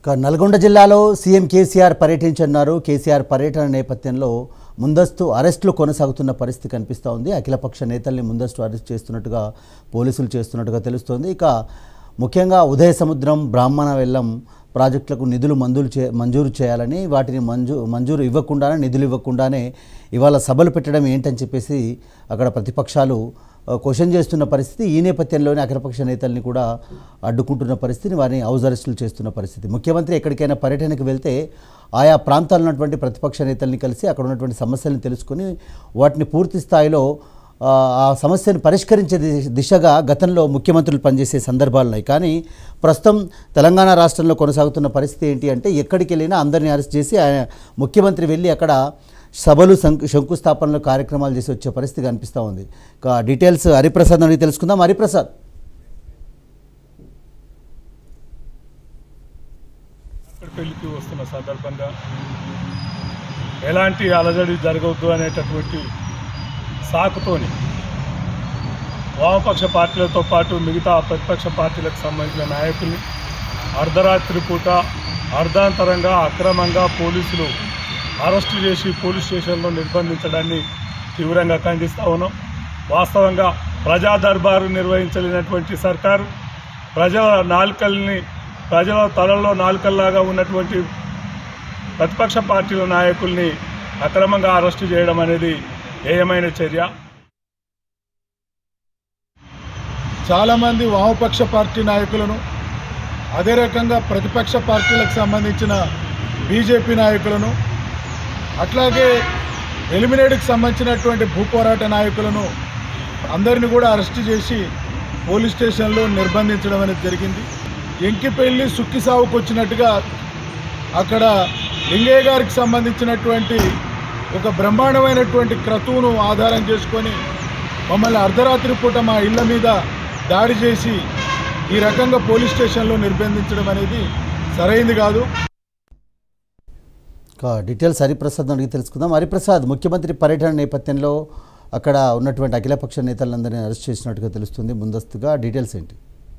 ఇక నల్గొండ జిల్లాలో సీఎం కేసీఆర్ పర్యటించన్నారు కేసీఆర్ పర్యటన నేపథ్యంలో ముందస్తు అరెస్టులు కొనసాగుతున్న పరిస్థితి కనిపిస్తూ ఉంది అఖిలపక్ష నేతల్ని ముందస్తు అరెస్ట్ చేస్తున్నట్టుగా పోలీసులు చేస్తున్నట్టుగా తెలుస్తోంది ఇక ముఖ్యంగా ఉదయ సముద్రం బ్రాహ్మణ వెల్లం ప్రాజెక్టులకు నిధులు మంజూరు చే మంజూరు చేయాలని వాటిని మంజూ మంజూరు ఇవ్వకుండానే నిధులు ఇవ్వకుండానే ఇవాళ సభలు పెట్టడం ఏంటని చెప్పేసి అక్కడ ప్రతిపక్షాలు ఆ, క్వశ్చన్ చేస్తున్న పరిస్థితి ఈ నేపథ్యంలోనే అఖిలపక్ష నేతల్ని కూడా అడ్డుకుంటున్న పరిస్థితిని వారిని హౌస్ అరెస్టులు చేస్తున్న పరిస్థితి ముఖ్యమంత్రి ఎక్కడికైనా పర్యటనకు వెళ్తే ఆయా ప్రాంతాల్లో ఉన్నటువంటి ప్రతిపక్ష నేతల్ని కలిసి అక్కడ ఉన్నటువంటి సమస్యలను తెలుసుకొని వాటిని పూర్తి స్థాయిలో ఆ, ఆ సమస్యను పరిష్కరించే దిశ- దిశగా గతంలో ముఖ్యమంత్రులు పనిచేసే సందర్భాలు ఉన్నాయి కానీ ప్రస్తుతం తెలంగాణ రాష్ట్రంలో కొనసాగుతున్న పరిస్థితి ఏంటి అంటే ఎక్కడికి వెళ్ళినా అందరినీ అరెస్ట్ చేసి ఆయన ముఖ్యమంత్రి వెళ్ళి అక్కడ సభలు శంకు శంకుస్థాపనలు కార్యక్రమాలు చేసి వచ్చే పరిస్థితి కనిపిస్తూ ఉంది ఇక డీటెయిల్స్ హరిప్రసాద్ అడిగి తెలుసుకుందాం హరిప్రసాద్ పెళ్లికి వస్తున్న సందర్భంగా ఎలాంటి అలజడి జరగవద్దు అనేటటువంటి సాకుతోని వామపక్ష పార్టీలతో పాటు మిగతా ప్రతిపక్ష పార్టీలకు సంబంధించిన నాయకుల్ని అర్ధరాత్రి పూట అర్ధాంతరంగా అక్రమంగా పోలీసులు అరెస్టు చేసి పోలీస్ స్టేషన్లో నిర్బంధించడాన్ని తీవ్రంగా ఖండిస్తా ఉన్నాం వాస్తవంగా ప్రజా దర్బారు నిర్వహించలేనటువంటి సర్కారు ప్రజల నాలుకల్ని ప్రజల తలలో నాలుకల్లాగా ఉన్నటువంటి ప్రతిపక్ష పార్టీల నాయకుల్ని అక్రమంగా అరెస్టు చేయడం అనేది ఏయమైన చర్య చాలామంది వామపక్ష పార్టీ నాయకులను అదే రకంగా ప్రతిపక్ష పార్టీలకు సంబంధించిన బీజేపీ నాయకులను అట్లాగే ఎలిమినేట్కి సంబంధించినటువంటి భూపోరాట నాయకులను అందరిని కూడా అరెస్ట్ చేసి పోలీస్ స్టేషన్లో నిర్బంధించడం అనేది జరిగింది ఎంకిపెళ్ళి సుక్కి సావుకు వచ్చినట్టుగా అక్కడ లింగయ్య గారికి సంబంధించినటువంటి ఒక బ్రహ్మాండమైనటువంటి క్రతువును ఆధారం చేసుకొని మమ్మల్ని అర్ధరాత్రి పూట మా ఇళ్ళ మీద దాడి చేసి ఈ రకంగా పోలీస్ స్టేషన్లో నిర్బంధించడం అనేది సరైంది కాదు ఇక డీటెయిల్స్ హరిప్రసాద్ అడిగి తెలుసుకుందాం హరిప్రసాద్ ముఖ్యమంత్రి పర్యటన నేపథ్యంలో అక్కడ ఉన్నటువంటి అఖిలపక్ష నేతలందరినీ అరెస్ట్ చేసినట్టుగా తెలుస్తుంది ముందస్తుగా డీటెయిల్స్ ఏంటి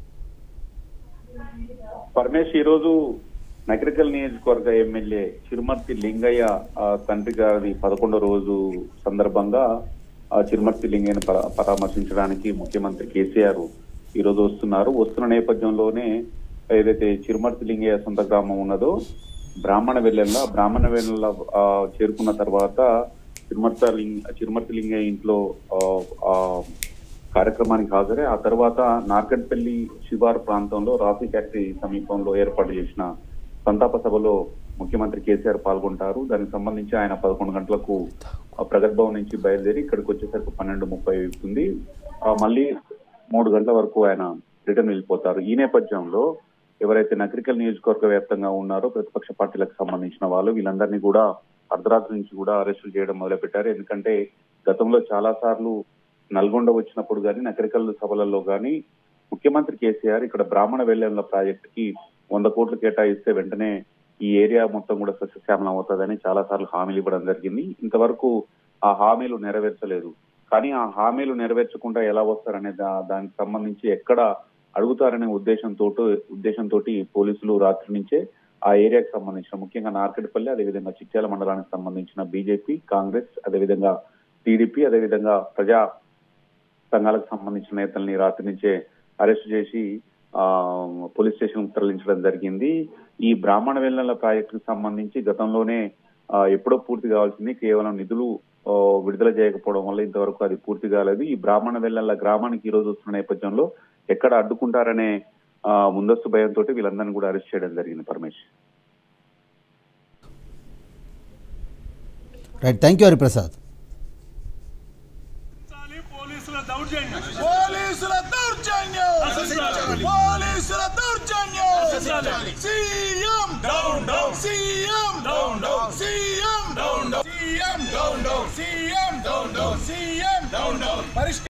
పరమేష్ ఈరోజు నగరికల్ నియోజకవర్గ ఎమ్మెల్యే చిరుమర్తి లింగయ్య ఆ, తండ్రి గారి పదకొండో రోజు సందర్భంగా ఆ చిరుమర్తి లింగయ్యను పరా- పరామర్శించడానికి ముఖ్యమంత్రి కేసీఆర్ ఈ రోజు వస్తున్నారు వస్తున్న నేపథ్యంలోనే ఏదైతే చిరుమర్తి లింగయ్య సొంత గ్రామం ఉన్నదో బ్రాహ్మణ వెల్లెల్ల బ్రాహ్మణ వెల్లెల్ల ఆ, చేరుకున్న తర్వాత చిరుమర్త లింగ చిరుమర్తి లింగయ్య ఇంట్లో ఆ, ఆ, కార్యక్రమానికి హాజరై ఆ తర్వాత నార్కట్పల్లి శివారు ప్రాంతంలో రాఫీ ఫ్యాక్టరీ సమీపంలో ఏర్పాటు చేసిన సంతాప సభలో ముఖ్యమంత్రి కేసీఆర్ పాల్గొంటారు దానికి సంబంధించి ఆయన పదకొండు గంటలకు ఆ ప్రగతి భవన్ నుంచి బయలుదేరి ఇక్కడికి వచ్చేసరికి పన్నెండు ముప్పై అవుతుంది ఆ మళ్ళీ మూడు గంటల వరకు ఆయన రిటర్న్ వెళ్ళిపోతారు ఈ నేపథ్యంలో ఎవరైతే నగరికల్ నియోజకవర్గ వ్యాప్తంగా ఉన్నారో ప్రతిపక్ష పార్టీలకు సంబంధించిన వాళ్ళు వీళ్ళందరినీ కూడా అర్ధరాత్రి నుంచి కూడా అరెస్టులు చేయడం మొదలుపెట్టారు ఎందుకంటే గతంలో చాలా సార్లు నల్గొండ వచ్చినప్పుడు కానీ నగరికల్ సభలలో కానీ ముఖ్యమంత్రి కేసీఆర్ ఇక్కడ బ్రాహ్మణ వెల్లెంల ప్రాజెక్ట్ కి వంద కోట్లు కేటాయిస్తే వెంటనే ఈ ఏరియా మొత్తం కూడా సస్యశ్యామలం అవుతుందని చాలా సార్లు హామీలు ఇవ్వడం జరిగింది ఇంతవరకు ఆ హామీలు నెరవేర్చలేదు కానీ ఆ హామీలు నెరవేర్చకుండా ఎలా వస్తారనే దా- దానికి సంబంధించి ఎక్కడ అడుగుతారనే ఉద్దేశంతో ఉద్దేశంతో పోలీసులు రాత్రి నుంచే ఆ ఏరియాకి సంబంధించిన ముఖ్యంగా నార్కెట్పల్లి అదేవిధంగా చిట్యాల మండలానికి సంబంధించిన బీజేపీ కాంగ్రెస్ అదేవిధంగా టీడీపీ అదేవిధంగా ప్రజా సంఘాలకు సంబంధించిన నేతల్ని రాత్రి నుంచే అరెస్ట్ చేసి ఆ పోలీస్ స్టేషన్ తరలించడం జరిగింది ఈ బ్రాహ్మణ వెల్లల ప్రాజెక్టుకు సంబంధించి గతంలోనే ఆ, ఎప్పుడో పూర్తి కావాల్సింది కేవలం నిధులు ఆ, విడుదల చేయకపోవడం వల్ల ఇంతవరకు అది పూర్తి కాలేదు ఈ బ్రాహ్మణ వెల్లల గ్రామానికి ఈ రోజు వస్తున్న నేపథ్యంలో ఎక్కడ అడ్డుకుంటారనే ఆ, ముందస్తు భయంతో వీళ్ళందరినీ కూడా అరెస్ట్ చేయడం జరిగింది Paramesh right thank you Hariprasad పోలీసుల దౌర్జన్యం పోలీసుల దౌర్జన్యం పోలీసుల దౌర్జన్యం CM down down CM down down CM down down CM down down CM down down CM down down